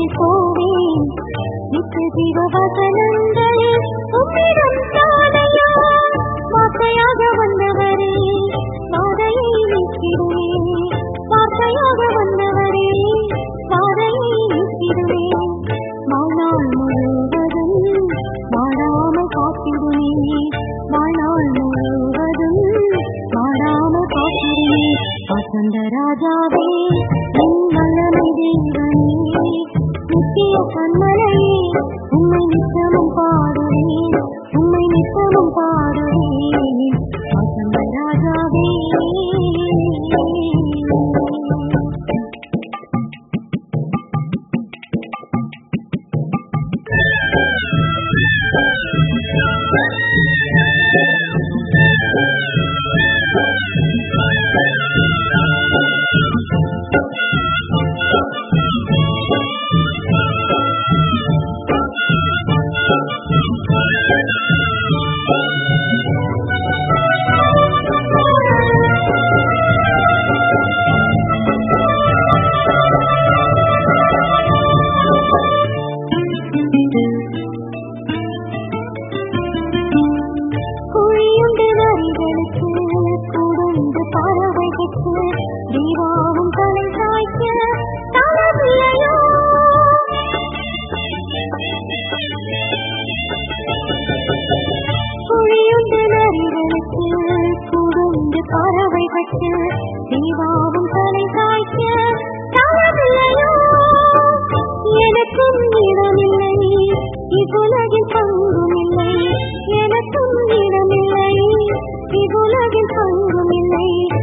போவேன் நித்திய ஜீவ வசனங்களே உம்மிடம் தானையா வார்த்தையாக வந்தவரே பாதையை நீக்கிடுவேன் வார்த்தையாக வந்தவரே பாதையை நீக்கிடுவேன் வாழ்நாள் முழுவதும் வாழாமல் காத்திடுவேன் வாழ்நாள் முழுவதும் வாழாமல் காத்திடுவேன் வசந்த ராஜாவே என் வல்லமை தேவனே நித்திய கண்மலையே உம்மை நித்தமும் பாடுவேன் உம்மை நித்தமும் பாடுவேன் வசந்த ராஜாவே குழியுண்டு வரிகளுக்கு குடுந்து பறவைகளுக்கு தீபாவும் தலை சாய்க்க தளவில்லையோ குழியுண்டு வரிகளுக்கு குடுந்து பறவைகளுக்கு தீபாவும் தலை சாய்க்க தளவில்லையோ எனக்கும் இடமில்லை இவ்வுலகில் பங்குமில்லை எனக்கும் இடமில்லை இவ்வுலகில் பங்குமில்லை